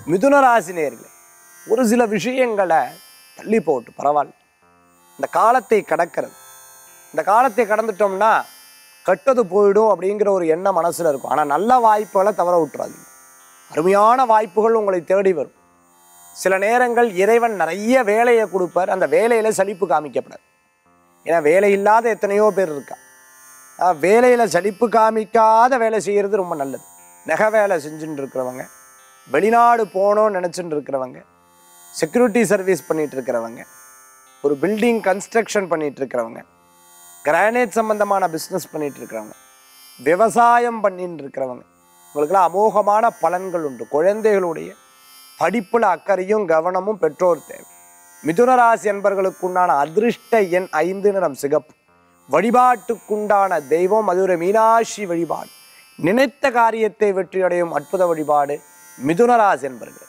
மிதுன ராசி நேர்களே ஒரு சில விஷயங்களை தள்ளி போட்டு பரவாயில்ல இந்த காலத்தை கடக்கிறது இந்த காலத்தை கடந்துட்டோம்னா கெட்டது போயிடும் அப்படிங்கிற ஒரு எண்ணம் மனசுல இருக்கும் ஆனால் நல்ல வாய்ப்புகளை தவற விட்டுறாதீங்க அருமையான வாய்ப்புகள் உங்களை தேடி வரும் சில நேரங்கள் இறைவன் நிறைய வேலையை கொடுப்பார் அந்த வேலையில சலிப்பு காமிக்கப்படாது ஏன்னா வேலை இல்லாத எத்தனையோ பேர் இருக்கா ஆஹ் வேலையில சலிப்பு காமிக்காத வேலை செய்யறது ரொம்ப நல்லது நெக வேலை செஞ்சுட்டு இருக்கிறவங்க வெளிநாடு போகணும்னு நினச்சிட்டு இருக்கிறவங்க செக்யூரிட்டி சர்வீஸ் பண்ணிட்டு இருக்கிறவங்க ஒரு பில்டிங் கன்ஸ்ட்ரக்ஷன் பண்ணிட்டு இருக்கிறவங்க கிரானைட் சம்பந்தமான பிஸ்னஸ் பண்ணிட்டு இருக்கிறவங்க விவசாயம் பண்ணிட்டு இருக்கிறவங்க உங்களுக்கெல்லாம் அமோகமான பலன்கள் உண்டு குழந்தைகளுடைய படிப்புல அக்கறையும் கவனமும் பெற்றோர் தேவை மிதுன ராசி என்பர்களுக்குண்டான அதிர்ஷ்ட எண் ஐந்து நிறம் சிகப்பு வழிபாட்டுக்குண்டான தெய்வம் மதுரை மீனாட்சி வழிபாடு நினைத்த காரியத்தை வெற்றியடையும் அற்புத வழிபாடு மிதுன ராசி என்பர்கள்